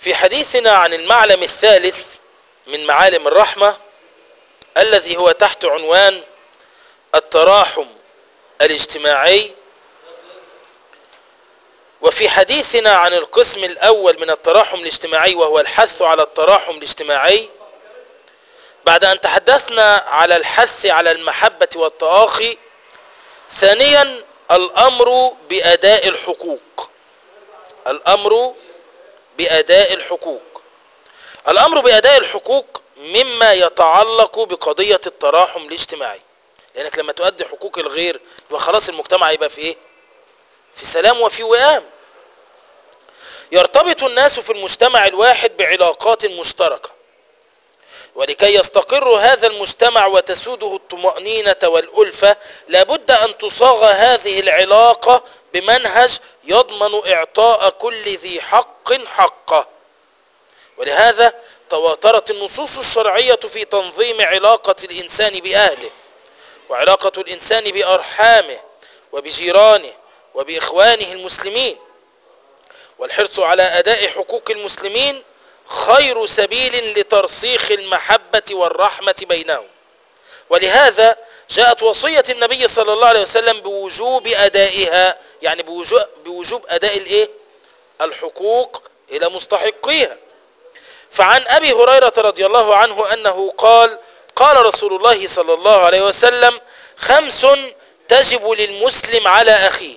في حديثنا عن المعلم الثالث من معالم الرحمة الذي هو تحت عنوان التراحم الاجتماعي وفي حديثنا عن القسم الأول من التراحم الاجتماعي وهو الحث على التراحم الاجتماعي بعد أن تحدثنا على الحث على المحبة والتآخي ثانيا الأمر بأداء الحقوق الأمر بأداء الحقوق الأمر بأداء الحقوق مما يتعلق بقضية التراحم الاجتماعي لأنك لما تؤدي حقوق الغير يبقى خلاص المجتمع يبقى في إيه؟ في سلام وفي وئام يرتبط الناس في المجتمع الواحد بعلاقات مشتركة ولكي يستقر هذا المجتمع وتسوده الطمأنينة والألفة لابد أن تصاغ هذه العلاقة بمنهج يضمن إعطاء كل ذي حق حقه ولهذا تواترت النصوص الشرعية في تنظيم علاقة الإنسان بأهله وعلاقة الإنسان بأرحامه وبجيرانه وبإخوانه المسلمين والحرص على أداء حقوق المسلمين خير سبيل لترسيخ المحبة والرحمة بينهم ولهذا جاءت وصية النبي صلى الله عليه وسلم بوجوب أدائها يعني بوجوب, بوجوب أداء الإيه؟ الحقوق إلى مستحقيها فعن أبي هريرة رضي الله عنه أنه قال قال رسول الله صلى الله عليه وسلم خمس تجب للمسلم على أخيه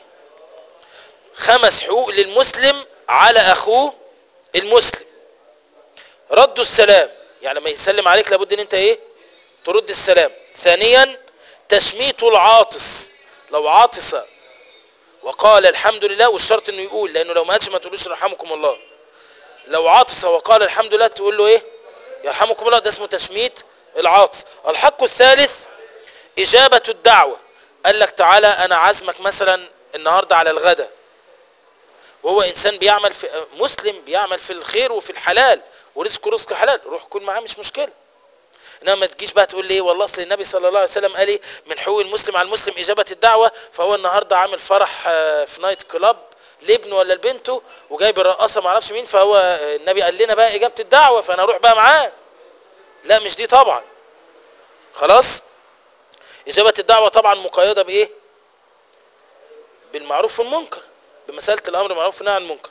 خمس حقوق للمسلم على أخوه المسلم رد السلام يعني لما يسلم عليك لابد ان انت ايه ترد السلام ثانيا تشميت العاطس لو عاطس وقال الحمد لله والشرط انه يقول لانه لو ما قالش ما تقولوش رحمكم الله لو عاطس وقال الحمد لله تقول له ايه يرحمكم الله ده اسمه تشميت العاطس الحق الثالث اجابة الدعوة قال لك تعالى انا عازمك مثلا النهاردة على الغداء وهو انسان بيعمل في مسلم بيعمل في الخير وفي الحلال ورزقه رزق حلال روح كل معاه مش مشكله انما ما تجيش بقى تقول لي والله اصل النبي صلى الله عليه وسلم قال ايه من حقوق المسلم على المسلم اجابه الدعوه فهو النهارده عامل فرح في نايت كلاب لابنه ولا لبنته وجايب الرقاصه ما اعرفش مين فهو النبي قال لنا بقى اجابه الدعوه فانا اروح بقى معاه لا مش دي طبعا خلاص اجابه الدعوه طبعا مقيده بايه بالمعروف والمنكر بمساله الامر بالمعروف والنهي عن المنكر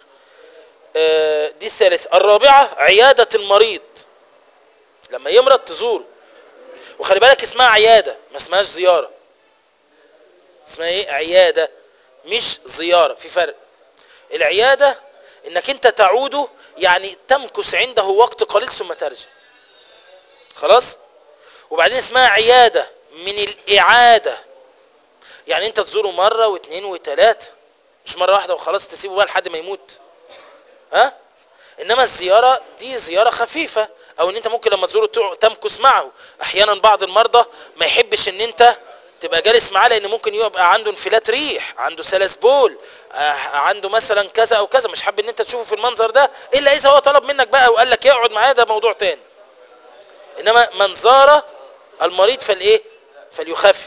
دي الثالثة الرابعة عيادة المريض لما يمرض تزوره وخلي بالك اسمها عيادة ما اسمهاش زيارة اسمها ايه عيادة مش زيارة في فرق العيادة انك انت تعوده يعني تمكث عنده وقت قليل ثم ترجع خلاص وبعدين اسمها عيادة من الاعادة يعني انت تزوره مرة واثنين وثلاثة مش مرة واحدة وخلاص تسيبه بقى لحد ما يموت ها انما الزيارة دي زيارة خفيفة او ان انت ممكن لما تزوره تمكث معه احيانا بعض المرضى ما يحبش ان انت تبقى جالس معاه لان ممكن يبقى عنده انفلات ريح عنده سلس بول آه عنده مثلا كذا او كذا مش حابب ان انت تشوفه في المنظر ده الا اذا هو طلب منك بقى وقال لك اقعد معايا ده موضوع تاني انما من زار المريض فالايه فليخفف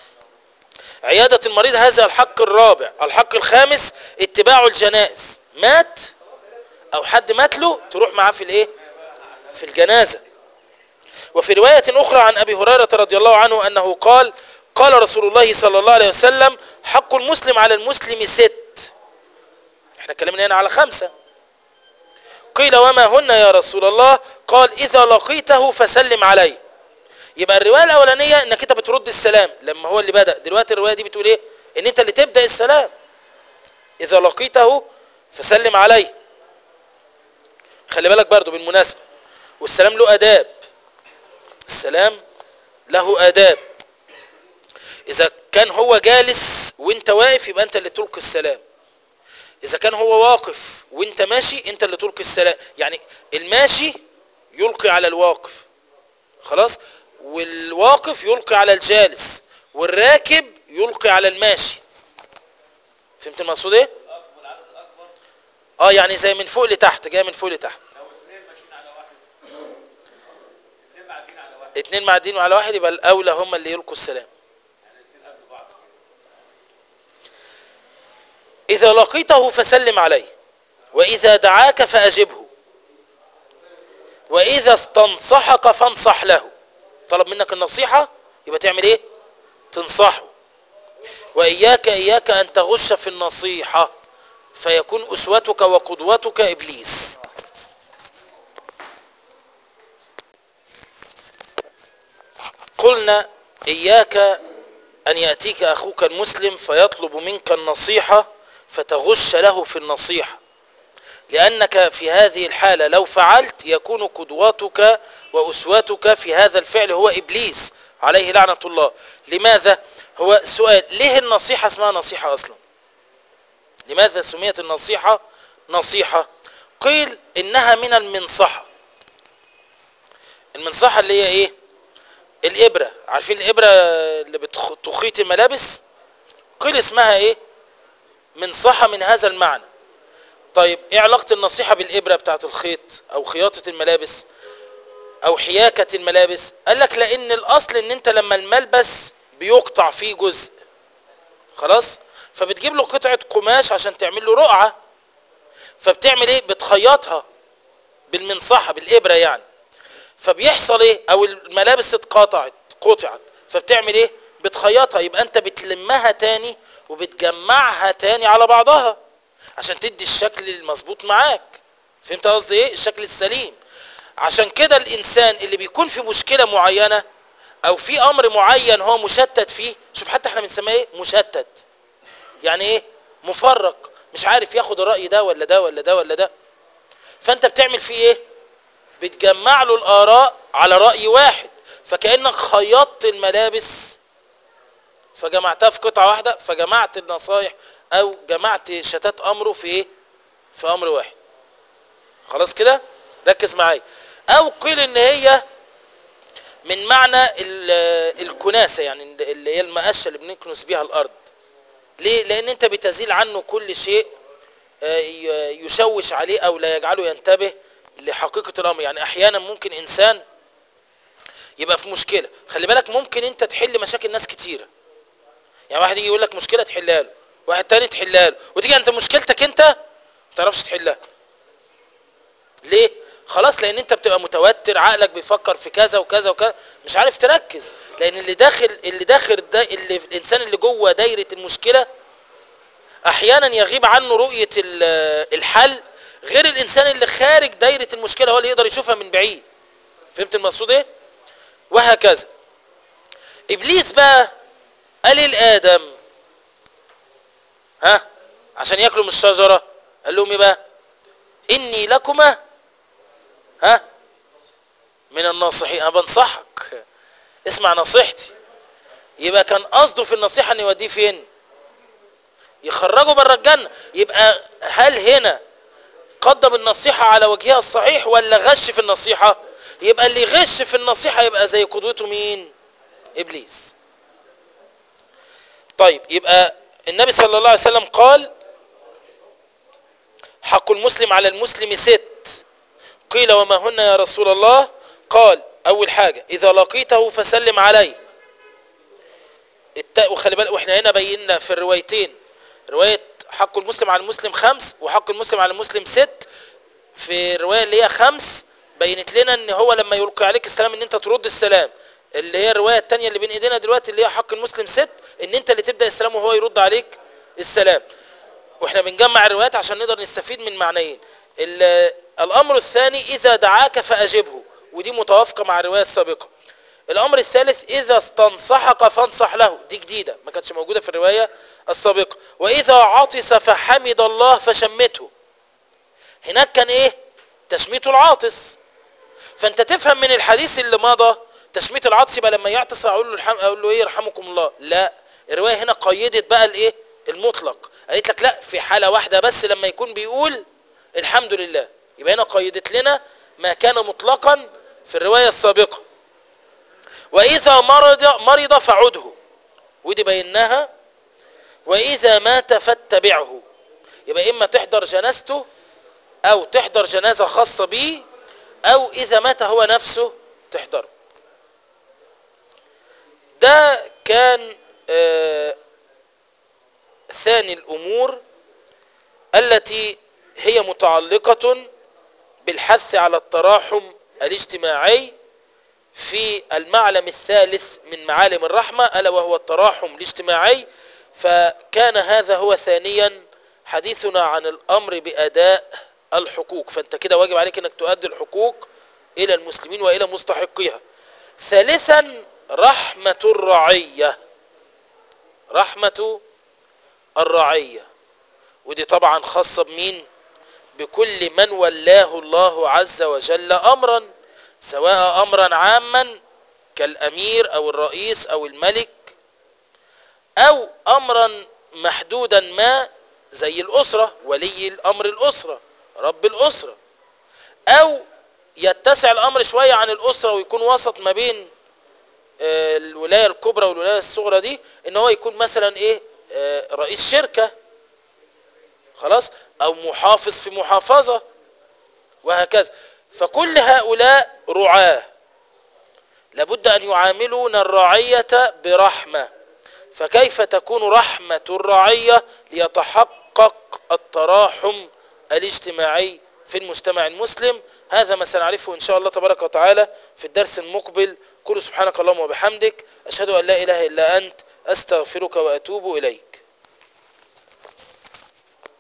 عيادة المريض هذا الحق الرابع الحق الخامس اتباع الجنائز مات او حد مات له تروح معاه في الايه في الجنازة وفي رواية اخرى عن ابي هريرة رضي الله عنه انه قال قال رسول الله صلى الله عليه وسلم حق المسلم على المسلم ست احنا اتكلمنا هنا على خمسة قيل وما هن يا رسول الله قال اذا لقيته فسلم عليه يبقى الرواية الاولانية انك انت بترد السلام لما هو اللي بدأ دلوقتي الرواية دي بتقول ايه ان انت اللي تبدأ السلام اذا لقيته فسلم عليه خلي بالك برضو بالمناسبة والسلام له اداب السلام له اداب اذا كان هو جالس وانت واقف يبقى انت اللي تلقي السلام اذا كان هو واقف وانت ماشي انت اللي تلقي السلام يعني الماشي يلقي على الواقف خلاص والواقف يلقي على الجالس والراكب يلقي على الماشي فهمت المقصود ايه اه يعني زي من فوق لتحت جاي من فوق لتحت اتنين معدين على واحد يبقى الاولى هم اللي يلقوا السلام اذا لقيته فسلم عليه واذا دعاك فاجبه واذا استنصحك فانصح له طلب منك النصيحة يبقى تعمل ايه تنصحه واياك اياك ان تغش في النصيحة فيكون اسوتك وقدوتك ابليس قلنا اياك ان يأتيك اخوك المسلم فيطلب منك النصيحة فتغش له في النصيحة لأنك في هذه الحالة لو فعلت يكون قدوتك وأسوتك في هذا الفعل هو إبليس عليه لعنة الله لماذا؟ هو سؤال ليه النصيحة اسمها نصيحة أصلا لماذا سميت النصيحة نصيحة قيل إنها من المنصحة المنصحة اللي هي إيه الإبرة عارفين الإبرة اللي بتخيط الملابس قيل اسمها إيه منصحة من هذا المعنى طيب ايه علاقة النصيحة بالإبرة بتاعت الخيط او خياطة الملابس او حياكة الملابس قال لك لان الاصل ان انت لما الملبس بيقطع فيه جزء خلاص فبتجيب له قطعة قماش عشان تعمل له رقعة فبتعمل ايه بتخيطها بالمنصحة بالإبرة يعني فبيحصل ايه او الملابس اتقطعت قطعت فبتعمل ايه بتخيطها يبقى انت بتلمها تاني وبتجمعها تاني على بعضها عشان تدي الشكل المظبوط معاك فهمت قصدي ايه الشكل السليم عشان كده الانسان اللي بيكون في مشكلة معينة او في امر معين هو مشتت فيه شوف حتى احنا بنسميه ايه مشتت يعني ايه مفرق مش عارف ياخد الرأي ده ولا ده ولا ده ولا ده فانت بتعمل فيه ايه بتجمع له الاراء على رأي واحد فكأنك خيطت الملابس فجمعتها في قطعة واحدة فجمعت النصايح او جمعت شتات امره في ايه في امر واحد خلاص كده ركز معايا او قيل ان هي من معنى الكناسة يعني اللي هي المقشة اللي بنكنس بيها الارض ليه لان انت بتزيل عنه كل شيء يشوش عليه او لا يجعله ينتبه لحقيقة الامر يعني احيانا ممكن انسان يبقى في مشكلة خلي بالك ممكن انت تحل مشاكل ناس كتيرة يعني واحد يجي يقول لك مشكلة تحلها له واحد تاني تحلها له وتيجي انت مشكلتك انت ما تعرفش تحلها ليه خلاص لان انت بتبقى متوتر عقلك بيفكر في كذا وكذا وكذا مش عارف تركز لان اللي داخل اللي داخل دا اللي الانسان اللي جوه دايره المشكله احيانا يغيب عنه رؤيه الحل غير الانسان اللي خارج دايره المشكله هو اللي يقدر يشوفها من بعيد فهمت المقصود ايه وهكذا ابليس بقى قال لادم ها عشان ياكلوا من الشجره قال لهم ايه بقى اني لكما ها من الناصحين انا بنصحك اسمع نصيحتي يبقى كان قصده في النصيحه ان يوديه فين يخرجه بره الجنه يبقى هل هنا قدم النصيحه على وجهها الصحيح ولا غش في النصيحه يبقى اللي يغش في النصيحه يبقى زي قدوته مين ابليس طيب يبقى النبي صلى الله عليه وسلم قال حق المسلم على المسلم ست قيل وما هن يا رسول الله قال اول حاجة اذا لقيته فسلم عليه الت... وخلي بالك واحنا هنا بينا في الروايتين رواية حق المسلم على المسلم خمس وحق المسلم على المسلم ست في الرواية اللي هي خمس بينت لنا ان هو لما يلقي عليك السلام ان انت ترد السلام اللي هي الرواية التانية اللي بين ايدينا دلوقتي اللي هي حق المسلم ست ان انت اللي تبدأ السلام وهو يرد عليك السلام واحنا بنجمع الروايات عشان نقدر نستفيد من معنيين الامر الثاني اذا دعاك فاجبه ودي متوافقة مع الرواية السابقة الامر الثالث اذا استنصحك فانصح له دي جديدة ما كانتش موجودة في الرواية السابقة واذا عطس فحمد الله فشمته هناك كان ايه تشميت العاطس فانت تفهم من الحديث اللي مضى تشميت العطس يبقى لما يعطس اقول له الحم... اقول له ايه يرحمكم الله لا الروايه هنا قيدت بقى الايه المطلق قالت لك لا في حاله واحده بس لما يكون بيقول الحمد لله يبقى هنا قيدت لنا ما كان مطلقا في الروايه السابقه واذا مرض مرض فعده ودي بيناها واذا مات فاتبعه يبقى اما تحضر جنازته او تحضر جنازه خاصه به او اذا مات هو نفسه تحضره ده كان آه ثاني الامور التي هي متعلقة بالحث على التراحم الاجتماعي في المعلم الثالث من معالم الرحمة ألا وهو التراحم الاجتماعي فكان هذا هو ثانيا حديثنا عن الأمر بأداء الحقوق فأنت كده واجب عليك أنك تؤدي الحقوق إلى المسلمين وإلى مستحقيها ثالثا رحمة الرعية رحمة الرعية ودي طبعا خاصة بمين بكل من ولاه الله عز وجل أمرا سواء أمرا عاما كالأمير أو الرئيس أو الملك أو أمرا محدودا ما زي الأسرة ولي الأمر الأسرة رب الأسرة أو يتسع الأمر شوية عن الأسرة ويكون وسط ما بين آه، الولاية الكبرى والولاية الصغرى دي ان هو يكون مثلا ايه آه، رئيس شركة خلاص او محافظ في محافظة وهكذا فكل هؤلاء رعاه لابد ان يعاملون الرعية برحمة فكيف تكون رحمة الرعية ليتحقق التراحم الاجتماعي في المجتمع المسلم هذا ما سنعرفه إن شاء الله تبارك وتعالى في الدرس المقبل كل سبحانك اللهم وبحمدك أشهد أن لا إله إلا أنت أستغفرك وأتوب إليك